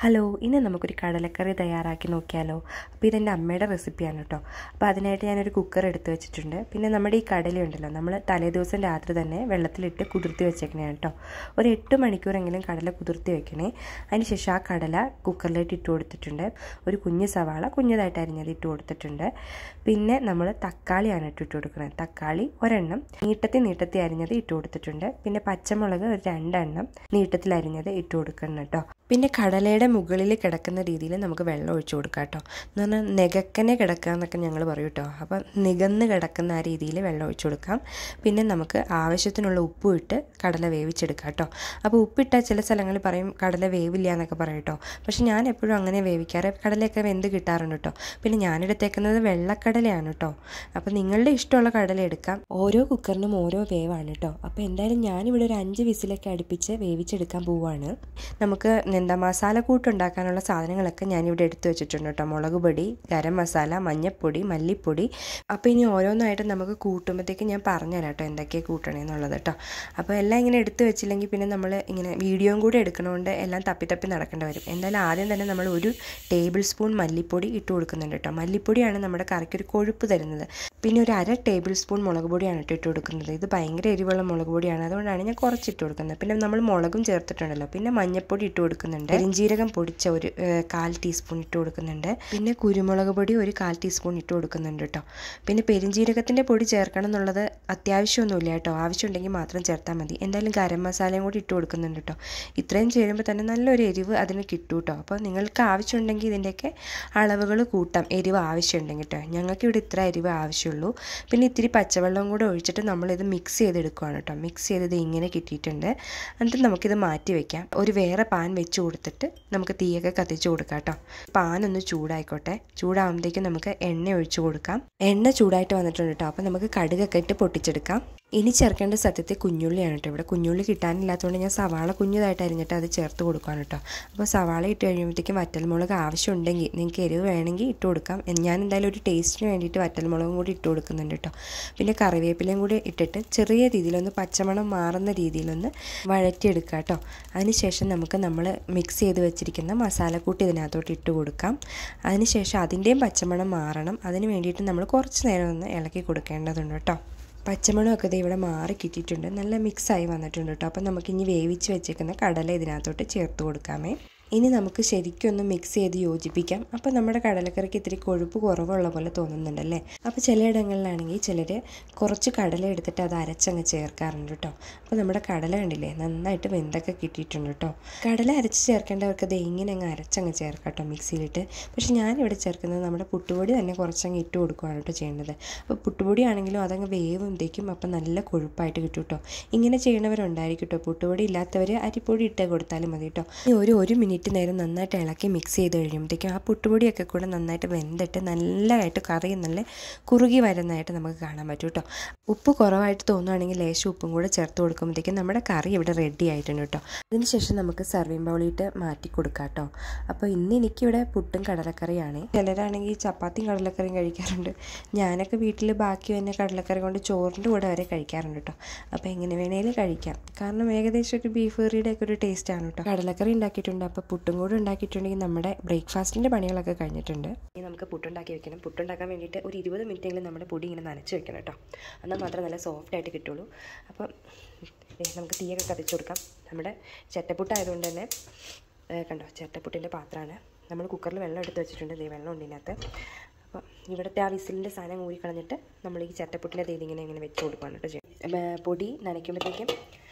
hello ഇന്ന് നമുക്കൊരു കടലക്കറി തയ്യാറാക്കി നോക്കിയാലോ അപ്പോൾ ഇതെൻ്റെ അമ്മയുടെ റെസിപ്പിയാണ് കേട്ടോ അപ്പോൾ അതിനായിട്ട് ഞാനൊരു കുക്കർ എടുത്ത് വെച്ചിട്ടുണ്ട് പിന്നെ നമ്മുടെ ഈ കടലയുണ്ടല്ലോ നമ്മൾ തലേദിവസം രാത്രി തന്നെ വെള്ളത്തിലിട്ട് കുതിർത്തി വെച്ചേക്കണേ കേട്ടോ ഒരു എട്ട് മണിക്കൂറെങ്കിലും കടല കുതിർത്തി വെക്കണേ അതിനുശേഷം ആ കടല കുക്കറിലേക്ക് ഇട്ട് കൊടുത്തിട്ടുണ്ട് ഒരു കുഞ്ഞ് സവാള കുഞ്ഞതായിട്ട് അരിഞ്ഞത് ഇട്ട് കൊടുത്തിട്ടുണ്ട് പിന്നെ നമ്മൾ തക്കാളിയാണ് ഇട്ട് ഇട്ട് കൊടുക്കുന്നത് തക്കാളി ഒരെണ്ണം നീട്ടത്തിൽ നീട്ടത്തിൽ അരിഞ്ഞത് ഇട്ട് കൊടുത്തിട്ടുണ്ട് പിന്നെ പച്ചമുളക് ഒരു രണ്ടെണ്ണം നീട്ടത്തിൽ അരിഞ്ഞത് ഇട്ട് കൊടുക്കണം കേട്ടോ പിന്നെ കടലയുടെ മുകളിൽ കിടക്കുന്ന രീതിയിൽ നമുക്ക് വെള്ളം ഒഴിച്ചു കൊടുക്കാം കേട്ടോ എന്ന് പറഞ്ഞാൽ നെകക്കനെ കിടക്കുക എന്നൊക്കെ ഞങ്ങൾ പറയും കേട്ടോ അപ്പം നികന്ന് കിടക്കുന്ന ആ രീതിയിൽ വെള്ളം ഒഴിച്ചു കൊടുക്കാം പിന്നെ നമുക്ക് ആവശ്യത്തിനുള്ള ഉപ്പും ഇട്ട് കടല വേവിച്ചെടുക്കാം കേട്ടോ അപ്പോൾ ഉപ്പിട്ടാൽ ചില സ്ഥലങ്ങളിൽ പറയും കടല വേവില്ല എന്നൊക്കെ പറയും കേട്ടോ പക്ഷെ ഞാൻ എപ്പോഴും അങ്ങനെ വേവിക്കാറ് കടലയൊക്കെ വെന്ത് കിട്ടാറുണ്ട് കേട്ടോ പിന്നെ ഞാനെടുത്തേക്കുന്നത് വെള്ളക്കടലയാണ് കേട്ടോ അപ്പോൾ നിങ്ങളുടെ ഇഷ്ടമുള്ള കടല എടുക്കാം ഓരോ കുക്കറിനും ഓരോ വേവാണ് കേട്ടോ അപ്പോൾ എന്തായാലും ഞാനിവിടെ ഒരു അഞ്ച് വിസിലൊക്കെ അടുപ്പിച്ച് വേവിച്ചെടുക്കാൻ പോവുകയാണ് നമുക്ക് എന്താ മസാല കൂട്ടുണ്ടാക്കാനുള്ള സാധനങ്ങളൊക്കെ ഞാനിവിടെ എടുത്തു വെച്ചിട്ടുണ്ട് കേട്ടോ മുളക് പൊടി ഗരം മസാല മഞ്ഞൾപ്പൊടി മല്ലിപ്പൊടി അപ്പോൾ ഇനി ഓരോന്നായിട്ട് നമുക്ക് കൂട്ടുമ്പോഴത്തേക്ക് ഞാൻ പറഞ്ഞുതരാം കേട്ടോ എന്തൊക്കെയാണ് കൂട്ടണേന്നുള്ളത് കേട്ടോ അപ്പോൾ എല്ലാം ഇങ്ങനെ എടുത്തു വെച്ചില്ലെങ്കിൽ പിന്നെ നമ്മൾ ഇങ്ങനെ വീഡിയോയും കൂടി എടുക്കണതുകൊണ്ട് എല്ലാം തപ്പി തപ്പി നടക്കേണ്ടി വരും എന്തായാലും ആദ്യം തന്നെ നമ്മൾ ഒരു ടേബിൾ സ്പൂൺ മല്ലിപ്പൊടി ഇട്ട് കൊടുക്കുന്നുണ്ട് കേട്ടോ മല്ലിപ്പൊടിയാണ് നമ്മുടെ കറിക്കൊരു കൊഴുപ്പ് തരുന്നത് പിന്നെ ഒരു അര ടേബിൾ സ്പൂൺ മുളക് പൊടിയാണ് ഇട്ട് ഇട്ട് കൊടുക്കുന്നത് ഇത് ഭയങ്കര എരിവുള്ള മുളക് പൊടിയാണ് അതുകൊണ്ടാണ് ഞാൻ കുറച്ചിട്ട് കൊടുക്കുന്നത് പിന്നെ നമ്മൾ മുളകും ചേർത്തിട്ടുണ്ടല്ലോ പിന്നെ മഞ്ഞൾപ്പൊടി ഇട്ട് കൊടുക്കുന്നുണ്ട് പെരിഞ്ജീരകം പൊടിച്ച ഒരു കാൽ ടീസ്പൂൺ ഇട്ട് കൊടുക്കുന്നുണ്ട് പിന്നെ കുരുമുളക് പൊടി ഒരു കാൽ ടീസ്പൂൺ ഇട്ട് കൊടുക്കുന്നുണ്ട് കേട്ടോ പിന്നെ പെരിഞ്ജീരകത്തിൻ്റെ പൊടി ചേർക്കണം എന്നുള്ളത് അത്യാവശ്യമൊന്നുമില്ല കേട്ടോ ആവശ്യമുണ്ടെങ്കിൽ മാത്രം ചേർത്താൽ മതി എന്തായാലും ഗരം മസാലയും കൂടി ഇട്ട് കൊടുക്കുന്നുണ്ട് കേട്ടോ ഇത്രയും ചേരുമ്പോൾ തന്നെ നല്ലൊരു എരിവ് അതിന് കിട്ടും കേട്ടോ അപ്പോൾ നിങ്ങൾക്ക് ആവശ്യമുണ്ടെങ്കിൽ ഇതിൻ്റെയൊക്കെ അളവുകൾ കൂട്ടാം എരിവ് ആവശ്യമുണ്ടെങ്കിൽ കേട്ടോ ഞങ്ങൾക്ക് ഇവിടെ ഇത്ര എരിവ് ആവശ്യമുള്ളൂ പിന്നെ ഇത്തിരി പച്ചവെള്ളം കൂടെ ഒഴിച്ചിട്ട് നമ്മളിത് മിക്സ് ചെയ്തെടുക്കുകയാണ് കേട്ടോ മിക്സ് ചെയ്തത് ഇങ്ങനെ കിട്ടിയിട്ടുണ്ട് എന്നിട്ട് നമുക്കിത് മാറ്റി വെക്കാം ഒരു വേറെ പാൻ വെച്ച് കൊടുത്തിട്ട് നമുക്ക് തീയൊക്കെ കത്തിച്ച് കൊടുക്കാം കേട്ടോ പാൻ ഒന്ന് ചൂടായിക്കോട്ടെ ചൂടാകുമ്പോഴത്തേക്കും നമുക്ക് എണ്ണ ഒഴിച്ചു കൊടുക്കാം എണ്ണ ചൂടായിട്ട് വന്നിട്ടുണ്ട് കേട്ടോ അപ്പോൾ നമുക്ക് കടുകൊക്കെ ഇട്ട് പൊട്ടിച്ചെടുക്കാം ഇനി ചേർക്കേണ്ട സത്യത്തിൽ കുഞ്ഞുള്ളിയാണ് കേട്ടോ ഇവിടെ കുഞ്ഞുള്ളി കിട്ടാനില്ലാത്തതുകൊണ്ട് ഞാൻ സവാള കുഞ്ഞതായിട്ട് അരിഞ്ഞിട്ട് അത് ചേർത്ത് കൊടുക്കുകയാണ് കേട്ടോ അപ്പോൾ സവാള ഇട്ട് കഴിയുമ്പോഴത്തേക്കും വറ്റൽമുളക് ആവശ്യമുണ്ടെങ്കിൽ നിങ്ങൾക്ക് എരിവ് വേണമെങ്കിൽ ഇട്ട് കൊടുക്കാം ഞാൻ എന്തായാലും ഒരു ടേസ്റ്റിന് വേണ്ടിയിട്ട് വറ്റൽമുളകും കൂടി ഇട്ട് കൊടുക്കുന്നുണ്ട് കേട്ടോ പിന്നെ കറിവേപ്പിലയും കൂടി ഇട്ടിട്ട് ചെറിയ രീതിയിലൊന്ന് പച്ചമണം മാറുന്ന രീതിയിലൊന്ന് വഴറ്റിയെടുക്കുക കേട്ടോ അതിനുശേഷം നമുക്ക് നമ്മൾ മിക്സ് ചെയ്ത് വെച്ചിരിക്കുന്ന മസാലക്കൂട്ട് ഇതിനകത്തോട്ട് ഇട്ട് കൊടുക്കാം അതിനുശേഷം അതിൻ്റെയും പച്ചമണം മാറണം അതിന് വേണ്ടിയിട്ട് നമ്മൾ കുറച്ച് നേരം ഒന്ന് ഇളക്കി കൊടുക്കേണ്ടതുണ്ട് കേട്ടോ പച്ചമുളകൊക്കെ ഇത് ഇവിടെ മാറി കിട്ടിയിട്ടുണ്ട് നല്ല മിക്സായി വന്നിട്ടുണ്ട് കേട്ടോ അപ്പം നമുക്കിനി വേവിച്ച് വെച്ചേക്കുന്ന കടല ഇതിനകത്തോട്ട് ചേർത്ത് കൊടുക്കാമേ ഇനി നമുക്ക് ശരിക്കും ഒന്ന് മിക്സ് ചെയ്ത് യോജിപ്പിക്കാം അപ്പോൾ നമ്മുടെ കടലക്കറിക്ക് ഇത്തിരി കൊഴുപ്പ് കുറവുള്ള പോലെ തോന്നുന്നുണ്ടല്ലേ അപ്പോൾ ചിലയിടങ്ങളിലാണെങ്കിൽ ചിലർ കുറച്ച് കടല എടുത്തിട്ട് അത് അരച്ചങ്ങ് ചേർക്കാറുണ്ട് കേട്ടോ അപ്പോൾ നമ്മുടെ കടല കണ്ടില്ലേ നന്നായിട്ട് വെന്തൊക്കെ കിട്ടിയിട്ടുണ്ട് കേട്ടോ കടല അരച്ച് ചേർക്കേണ്ടവർക്ക് അത് ഇങ്ങനെ അങ്ങ് അരച്ചങ്ങ് ചേർക്കാം കേട്ടോ മിക്സിയിലിട്ട് പക്ഷേ ഞാനിവിടെ ചേർക്കുന്നത് നമ്മുടെ പുട്ടുപൊടി തന്നെ കുറച്ചങ്ങ് ഇട്ട് കൊടുക്കുകയാണ് കേട്ടോ ചെയ്യേണ്ടത് അപ്പോൾ പുട്ടുപൊടി ആണെങ്കിലും അതങ്ങ് വേവുമ്പോഴത്തേക്കും അപ്പം നല്ല കൊഴുപ്പായിട്ട് കിട്ടും കേട്ടോ ഇങ്ങനെ ചെയ്യണവരുണ്ടായിരിക്കും കേട്ടോ പുട്ടുപൊടി ഇല്ലാത്തവർ അരിപ്പൊടി ഇട്ട് കൊടുത്താലും മതി കേട്ടോ ഒരു ഒരു മിനിറ്റ് മിനിറ്റ് നേരം നന്നായിട്ട് ഇളക്കി മിക്സ് ചെയ്ത് കഴിയുമ്പോഴത്തേക്കും ആ പുട്ടുപൊടിയൊക്കെ കൂടെ നന്നായിട്ട് വെന്തിട്ട് നല്ലതായിട്ട് കറി നല്ല കുറുകി വരുന്നതായിട്ട് നമുക്ക് കാണാൻ പറ്റും കേട്ടോ ഉപ്പ് കുറവായിട്ട് തോന്നുകയാണെങ്കിൽ ലേശം ഉപ്പും കൂടെ ചേർത്ത് കൊടുക്കുമ്പോഴത്തേക്കും നമ്മുടെ കറി ഇവിടെ റെഡി ആയിട്ടുണ്ട് കേട്ടോ അതിനുശേഷം നമുക്ക് സർവിങ് ബൗളിയിട്ട് മാറ്റി കൊടുക്കാം കേട്ടോ അപ്പോൾ ഇന്ന് എനിക്കിവിടെ പുട്ടും കടലക്കറിയാണ് ചിലരാണെങ്കിൽ ചപ്പാത്തിയും കടലക്കറിയും കഴിക്കാറുണ്ട് ഞാനൊക്കെ വീട്ടിൽ ബാക്കി തന്നെ കടലക്കറി കൊണ്ട് ചോറിൻ്റെ കൂടെ വരെ കഴിക്കാറുണ്ട് കേട്ടോ അപ്പോൾ എങ്ങനെ വേണേലും കഴിക്കാം കാരണം ഏകദേശം ഒരു ബീഫ് കറിയുടെ ഒക്കെ ഒരു ടേസ്റ്റാണ് കേട്ടോ കടലക്കറി ഉണ്ടാക്കിയിട്ടുണ്ട് അപ്പോൾ പുട്ടും കൂടെ ഉണ്ടാക്കിയിട്ടുണ്ടെങ്കിൽ നമ്മുടെ ബ്രേക്ക്ഫാസ്റ്റിൻ്റെ പണികളൊക്കെ കഴിഞ്ഞിട്ടുണ്ട് ഇനി നമുക്ക് പുട്ടുണ്ടാക്കി വെക്കണം പുട്ടുണ്ടാക്കാൻ വേണ്ടിയിട്ട് ഒരു ഇരുപത് മിനിറ്റെങ്കിലും നമ്മുടെ പൊടി ഇങ്ങനെ നനച്ച് വെക്കണം കേട്ടോ എന്നാൽ മാത്രമേ നല്ല സോഫ്റ്റ് ആയിട്ട് കിട്ടുള്ളൂ അപ്പം നമുക്ക് തീയൊക്കെ കത്തിച്ച് കൊടുക്കാം നമ്മുടെ ചട്ടപ്പുട്ടായതുകൊണ്ട് തന്നെ കണ്ടോ ചട്ടപ്പുട്ടിൻ്റെ പാത്രമാണ് നമ്മൾ കുക്കറിൽ വെള്ളം എടുത്ത് വെച്ചിട്ടുണ്ട് ദേ വെള്ളം ഉണ്ട് ഇതിനകത്ത് അപ്പം ഇവിടുത്തെ ആ വിസിലിൻ്റെ സാധനം ഊരി കളഞ്ഞിട്ട് നമ്മൾ ഈ ചട്ടപ്പുട്ടിൻ്റെ തീ ഇങ്ങനെ ഇങ്ങനെ വെച്ച് കൊടുക്കുകയാണ് കേട്ടോ ചെയ്യും പൊടി നനയ്ക്കുമ്പോഴത്തേക്കും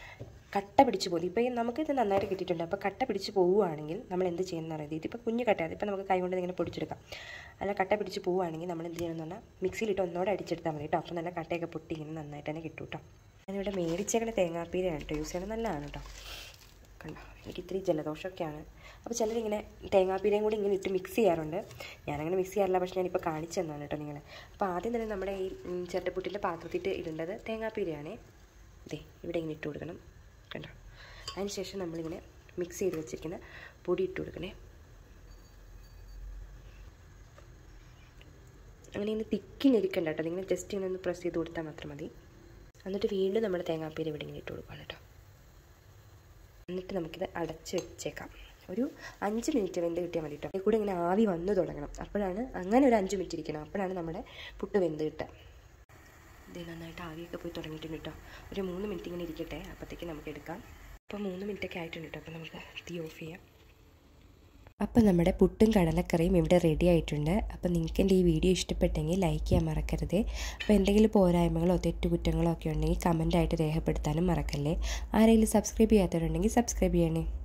കട്ട പിടിച്ച് പോകും ഇപ്പോൾ നമുക്കിത് നന്നായിട്ട് കിട്ടിയിട്ടുണ്ട് അപ്പോൾ കട്ട പിടിച്ച് പോവുകയാണെങ്കിൽ നമ്മൾ എന്ത് ചെയ്യുന്നത് അറിയാം ഇതിപ്പോൾ കുഞ്ഞു കട്ട അതിപ്പോൾ നമുക്ക് കൈ കൊണ്ട് ഇങ്ങനെ പൊടിച്ചെടുക്കാം അല്ല കട്ട പിടിച്ച് പോവുകയാണെങ്കിൽ നമ്മൾ എന്ത് ചെയ്യണമെന്ന് പറഞ്ഞാൽ മിക്സിയിലിട്ട് ഒന്നോടെ അടിച്ചെടുത്താൽ മതി കേട്ടോ അപ്പോൾ നല്ല കട്ടയൊക്കെ പൊട്ടി ഇങ്ങനെ നന്നായിട്ട് തന്നെ കിട്ടും കേട്ടോ ഞാനിവിടെ മേടിച്ചേക്കണ തേങ്ങാപ്പീരയാണ് കേട്ടോ യൂസ് ചെയ്യണത് നല്ലതാണ് കേട്ടോ കണ്ടോ എനിക്ക് ഇത്തിരി ജലദോഷമൊക്കെയാണ് അപ്പോൾ ചിലരിങ്ങനെ തേങ്ങാപ്പീരയും കൂടി ഇങ്ങനെ ഇട്ട് മിക്സ് ചെയ്യാറുണ്ട് ഞാനങ്ങനെ മിക്സ് ചെയ്യാറില്ല പക്ഷേ ഞാനിപ്പോൾ കാണിച്ചു തന്നാണ് കേട്ടോ നിങ്ങൾ അപ്പോൾ ആദ്യം തന്നെ നമ്മുടെ ഈ ചെട്ടപ്പുട്ടിൻ്റെ പാത്രത്തിട്ട് ഇടേണ്ടത് തേങ്ങാപ്പീരയാണേ ഇതേ ഇവിടെ ഇങ്ങനെ ഇട്ട് കൊടുക്കണം കണ്ടോ അതിനുശേഷം നമ്മളിങ്ങനെ മിക്സ് ചെയ്ത് വെച്ചിരിക്കുന്ന പൊടി ഇട്ട് കൊടുക്കണേ അങ്ങനെ ഇങ്ങനെ തിക്കിനിരിക്കണ്ട കേട്ടോ അതിങ്ങനെ ജസ്റ്റ് ഇങ്ങനെ ഒന്ന് പ്രസ് ചെയ്ത് കൊടുത്താൽ മാത്രം മതി എന്നിട്ട് വീണ്ടും നമ്മൾ തേങ്ങാപ്പീര ഇവിടെ ഇങ്ങനെ ഇട്ട് കൊടുക്കണം കേട്ടോ എന്നിട്ട് നമുക്കിത് അടച്ച് വെച്ചേക്കാം ഒരു അഞ്ച് മിനിറ്റ് വെന്ത് കിട്ടിയാൽ മതി കേട്ടോ അതിൽ കൂടെ ഇങ്ങനെ ആവി വന്നു തുടങ്ങണം അപ്പോഴാണ് അങ്ങനെ ഒരു അഞ്ച് മിനിറ്റ് ഇരിക്കണം അപ്പോഴാണ് നമ്മുടെ പുട്ട് വെന്ത് കിട്ടുക ഇത് നന്നായിട്ട് ആവിയൊക്കെ പോയി തുടങ്ങിയിട്ടുണ്ട് കേട്ടോ ഒരു മൂന്ന് മിനിറ്റ് ഇങ്ങനെ ഇരിക്കട്ടെ അപ്പോഴത്തേക്ക് നമുക്ക് എടുക്കാം അപ്പോൾ മൂന്ന് മിനിറ്റൊക്കെ ആയിട്ടുണ്ട് കേട്ടോ അപ്പോൾ നമുക്ക് തീ ഓഫ് ചെയ്യാം അപ്പോൾ നമ്മുടെ പുട്ടും കടലക്കറിയും ഇവിടെ റെഡി ആയിട്ടുണ്ട് അപ്പോൾ നിങ്ങൾക്ക് എൻ്റെ ഈ വീഡിയോ ഇഷ്ടപ്പെട്ടെങ്കിൽ ലൈക്ക് ചെയ്യാൻ മറക്കരുത് അപ്പോൾ എന്തെങ്കിലും പോരായ്മകളോ തെറ്റുകുറ്റങ്ങളോ ഒക്കെ ഉണ്ടെങ്കിൽ കമൻ്റായിട്ട് രേഖപ്പെടുത്താനും മറക്കല്ലേ ആരെങ്കിലും സബ്സ്ക്രൈബ് ചെയ്യാത്തവരുണ്ടെങ്കിൽ സബ്സ്ക്രൈബ് ചെയ്യണേ